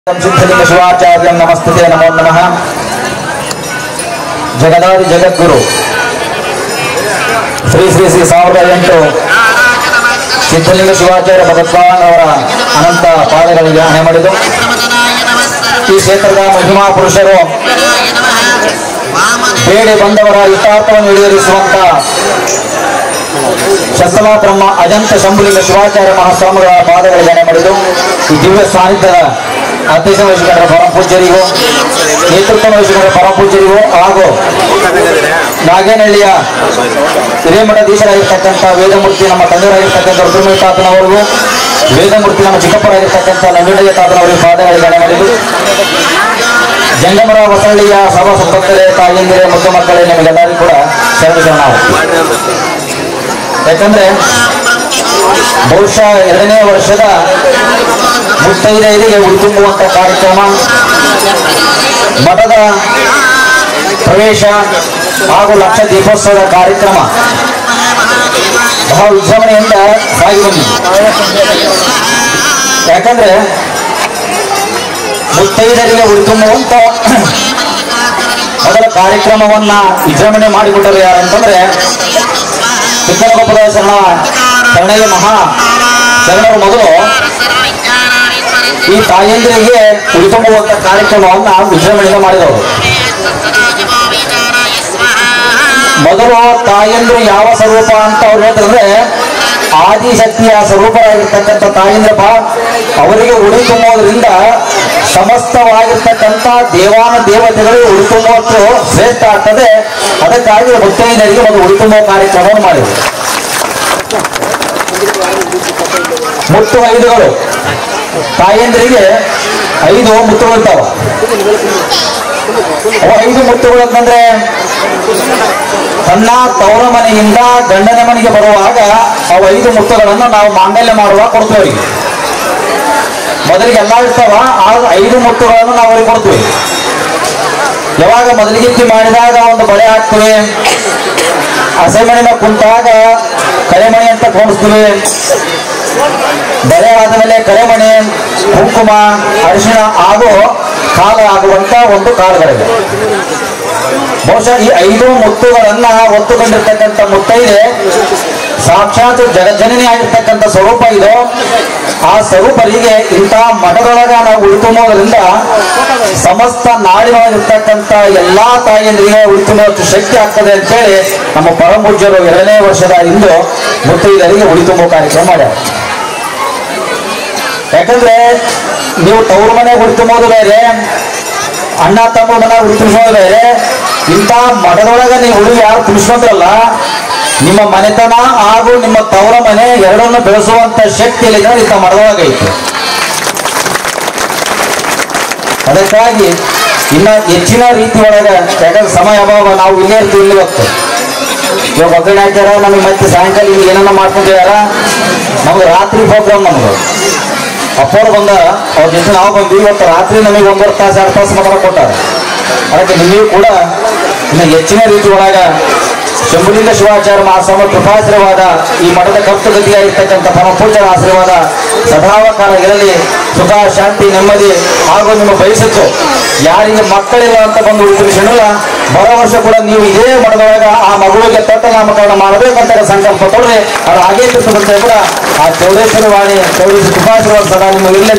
ಸಿದ್ಧಲಿಂಗ ಶಿವಾಚಾರ್ಯ ನಮಸ್ತತೆ ನಮೋ ನಮಃ ಜಗದಾದಿ ಜಗದ್ಗುರು ಶ್ರೀ ಶ್ರೀ ಶ್ರೀ ಸಾವಿರದ ಎಂಟು ಸಿದ್ಧಲಿಂಗ ಶಿವಾಚಾರ್ಯ ಭಗತ್ವಾನ್ ಅವರ ಅನಂತ ಪಾದಗಳಿಗೆ ಹಣೆ ಮಾಡಿದು ಈ ಕ್ಷೇತ್ರದ ಮಹಿಮಾ ಪುರುಷರು ಬೇಡಿ ಬಂದವರ ಇಷ್ಟಾರ್ಥವನ್ನು ಈಡೇರಿಸುವಂತ ಶಸ್ತಮ ಬ್ರಹ್ಮ ಅಜಂತ ಶಂಭುಲಿಂಗ ಶಿವಾಚಾರ್ಯ ಮಹಾಸ್ವಾಮಿಗಳ ಪಾದಗಳಿಗೆ ಹಣೆ ಮಾಡಿದು ಈ ದಿವ್ಯ ಸಾನ್ನಿಧ್ಯದ ಅಧ್ಯಕ್ಷ ವಹಿಸಿಕೊಂಡ ಪರಮ ಪೂಜ್ಯರಿಗೂ ನೇತೃತ್ವ ವಹಿಸಿಕೊಂಡ ಪರಮ ಪೂಜ್ಯರಿಗೂ ಹಾಗೂ ನಾಗೇನಹಳ್ಳಿಯ ಹಿರೇಮಠಾಧೀಶರಾಗಿರ್ತಕ್ಕಂಥ ವೇದಮೂರ್ತಿ ನಮ್ಮ ತಂದೆಯವರಾಗಿರ್ತಕ್ಕಂಥ ರುದ್ರಮಯ ತಾತನವರಿಗೂ ವೇದಮೂರ್ತಿ ನಮ್ಮ ಚಿಕ್ಕಪ್ಪರಾಗಿರ್ತಕ್ಕಂಥ ನಂಜುಂಡಯ್ಯ ತಾತನವರಿಗೆ ಪಾದಗಳಿಗೆ ಹಣೆ ಮಾಡಿದು ಜಂಗಮರ ಹೊಸಳ್ಳಿಯ ಸಭಾ ಸಂಪತ್ತರೆ ತಾಯಿಯಂದಿರೆ ಮುದ್ದು ಮಕ್ಕಳೇ ನಿಮಗೆಲ್ಲರಿಗೂ ಕೂಡ ಶರಣ ನಾವು ಯಾಕಂದ್ರೆ ಬಹುಶಃ ಎರಡನೇ ವರ್ಷದ ಮುತ್ತೈದೈದಿಗೆ ಉಳ್ತುಂಬುವಂತ ಕಾರ್ಯಕ್ರಮ ಮಠದ ಪ್ರವೇಶ ಹಾಗೂ ಲಕ್ಷ ದೀಪೋತ್ಸವದ ಕಾರ್ಯಕ್ರಮ ಬಹಳ ವಿಜೃಂಭಣೆಯಿಂದ ಸಾಗಿ ಬಂದಿದೆ ಯಾಕಂದ್ರೆ ಮುತ್ತೈದರಿಗೆ ಉಳಿತುಂಬುವಂತ ಮೊದಲ ಕಾರ್ಯಕ್ರಮವನ್ನ ವಿಜೃಂಭಣೆ ಮಾಡಿಕೊಟ್ಟರು ಯಾರಂತಂದ್ರೆ ಚಿಕ್ಕನಗೊಪ್ಪದ ಶರಣ ಶರಣಯ್ಯ ಮಹಾ ಶರಣರು ಮೊದಲು ಈ ತಾಯಂದಿರಿಗೆ ಉಳಿತುಂಬುವಂತ ಕಾರ್ಯಕ್ರಮವನ್ನ ವಿಜೃಂಭಣೆಯಿಂದ ಮಾಡಿದವರು ಮೊದಲು ತಾಯಂದ್ರು ಯಾವ ಸ್ವರೂಪ ಅಂತ ಅವ್ರು ಹೇಳ್ತಾರೆ ಆದಿಶಕ್ತಿಯ ಸ್ವರೂಪರಾಗಿರ್ತಕ್ಕಂಥ ತಾಯಂದ್ರ ಬಾ ಅವರಿಗೆ ಉಡಿ ತುಂಬುವುದರಿಂದ ಸಮಸ್ತವಾಗಿರ್ತಕ್ಕಂಥ ದೇವಾನ ದೇವತೆಗಳು ಉಡಿ ತುಂಬುವಷ್ಟು ಶ್ರೇಷ್ಠ ಆಗ್ತದೆ ಅದಕ್ಕಾಗಿ ಮುತ್ತೈದರಿಗೆ ಒಂದು ಉಡಿ ತುಂಬುವ ಕಾರ್ಯಕ್ರಮವನ್ನು ಮಾಡಿದರು ಮುತ್ತು ಐದುಗಳು ತಾಯಂದ್ರಿಗೆ ಐದು ಮುತ್ತುಗಳು ಇರ್ತಾವ ಅವು ಐದು ಮುತ್ತುಗಳು ಅಂತಂದ್ರೆ ತನ್ನ ತವರ ಮನೆಯಿಂದ ಗಂಡನ ಮನೆಗೆ ಬರುವಾಗ ಅವು ಐದು ಮುತ್ತುಗಳನ್ನು ನಾವು ಮಾಂಗಲ್ಯ ಮಾಡುವಾಗ ಕೊಡ್ತೀವಿ ಅವರಿಗೆ ಮೊದಲಿಗೆ ಎಲ್ಲ ಇರ್ತಾವ ಆ ಐದು ಮುತ್ತುಗಳನ್ನು ನಾವು ಅವರಿಗೆ ಕೊಡ್ತೀವಿ ಯಾವಾಗ ಮೊದಲಿಗೆ ಮಾಡಿದಾಗ ಒಂದು ಬಳೆ ಹಾಕ್ತೀವಿ ಹಸೆಮಣಿನ ಕುಂತಾಗ ಕರೆಮಣಿ ಅಂತ ಕೂಡಿಸ್ತೀವಿ ಬಳೆ ಆದಮೇಲೆ ಕರೆಮಣಿ ಕುಂಕುಮ ಅರಿಶಿಣ ಹಾಗೂ ಕಾಲ ಆಗುವಂತ ಒಂದು ಕಾಲಗಳಿವೆ ಬಹುಶಃ ಈ ಐದು ಮುತ್ತುಗಳನ್ನ ಒತ್ತುಕೊಂಡಿರ್ತಕ್ಕಂಥ ಮುತ್ತೈದೆ ಸಾಕ್ಷಾತ್ ಜಗಜ್ಜನನಿ ಆಗಿರ್ತಕ್ಕಂಥ ಸ್ವರೂಪ ಇದು ಆ ಸ್ವರೂಪರಿಗೆ ಇಂಥ ಮಠದೊಳಗ ನಾವು ಉಳಿತುಂಬೋದ್ರಿಂದ ಸಮಸ್ತ ನಾಡಿನೊಳಗಿರ್ತಕ್ಕಂಥ ಎಲ್ಲಾ ತಾಯಿಯಂದಿರಿಗೆ ಉಳಿತುಂಬುವಷ್ಟು ಶಕ್ತಿ ಆಗ್ತದೆ ಅಂತೇಳಿ ನಮ್ಮ ಪರಮಪೂಜ್ಯರು ಎರಡನೇ ವರ್ಷದ ಇಂದು ಮುತ್ತೈದರಿಗೆ ಉಳಿತುಂಬೋ ಕಾರ್ಯಕ್ರಮ ಮಾಡ್ಯಾರ ಯಾಕಂದ್ರೆ ನೀವು ತವರು ಮನೆ ಉಳಿತುಂಬೋದು ಬೇರೆ ಅಣ್ಣ ತಮ್ಮ ಮನೆ ಉಳಿತುಂಬೋದು ಬೇರೆ ಇಂಥ ಮಠದೊಳಗ ನೀವು ಉಳಿ ಯಾರು ತುಂಬಿಸ್ಕೊಂಡ್ರಲ್ಲ ನಿಮ್ಮ ಮನೆತನ ಹಾಗೂ ನಿಮ್ಮ ತವರ ಮನೆ ಎರಡನ್ನು ಬೆಳೆಸುವಂತ ಶಕ್ತಿ ಎಲ್ಲಿದೆ ಇಂಥ ಮಠದೊಳಗೆ ಐತೆ ಅದಕ್ಕಾಗಿ ಇನ್ನ ಹೆಚ್ಚಿನ ರೀತಿ ಒಳಗ ಯಾಕಂದ್ರೆ ಸಮಯ ಅಭಾವ ನಾವು ಇಲ್ಲೇ ಇರ್ತೀವಿ ಇಲ್ಲಿ ಹೊತ್ತು ಇವಾಗ ಒಗ್ಗರಣೆ ಹಾಕ್ಯಾರ ನಮಗೆ ಮತ್ತೆ ಸಾಯಂಕಾಲ ಇಲ್ಲಿ ಏನನ್ನ ಮಾಡ್ಕೊಂಡಿದಾರ ನಮ್ಗೆ ರಾತ್ರಿ ಪ್ರೋಗ್ರಾಮ್ ನಮ್ದು ಅಪ್ಪವ್ರು ಬಂದ ಅವ್ರ ಜೊತೆ ನಾವು ಬಂದ್ವಿ ಇವತ್ತು ರಾತ್ರಿ ನಮಗೆ ಒಂದೂವರೆ ತಾಸು ಎರಡು ತಾಸು ಮಾತ್ರ ಕೊಟ್ಟಾರೆ ಅದಕ್ಕೆ ನಿಮಗೂ ಕೂಡ ಇನ್ನು ಹೆಚ್ಚಿನ ರೀತಿ ಒಳಗ ಶಂಭುಲಿಂಗ ಶಿವಾಚಾರ್ಯ ಮಹಾಸ್ವಾಮಿ ಕೃಪಾಶ್ರವಾದ ಈ ಮಠದ ಕರ್ತಗತಿಯಾಗಿರ್ತಕ್ಕಂಥ ಪರಮ ಪೂಜ್ಯರ ಆಶೀರ್ವಾದ ಸದಾವ ಕಾಲ ಇರಲಿ ಸುಖ ಶಾಂತಿ ನೆಮ್ಮದಿ ಹಾಗೂ ನಿಮ್ಮ ಬಯಸಿತ್ತು ಯಾರಿಗೆ ಮಕ್ಕಳಿಲ್ಲ ಅಂತ ಬಂದು ಉಳಿಸಿಲ್ಲ ಬರೋ ವರ್ಷ ಕೂಡ ನೀವು ಇದೇ ಮಠದೊಳಗ ಆ ಮಗುವಿಗೆ ತೊಟ್ಟ ನಾಮಕರಣ ಮಾಡಬೇಕಂತ ಸಂಕಲ್ಪ ತೊಡ್ರಿ ಅದು ಹಾಗೇ ತಿರ್ತದಂತೆ ಕೂಡ ಆ ಚೌಡೇಶ್ವರಿ ವಾಣಿ ಚೌಡೇಶ್ವರಿ ಕೃಪಾಶ್ರವಾದ ಸದಾ ನಿಮ್ಮ ಇಲ್ಲೇ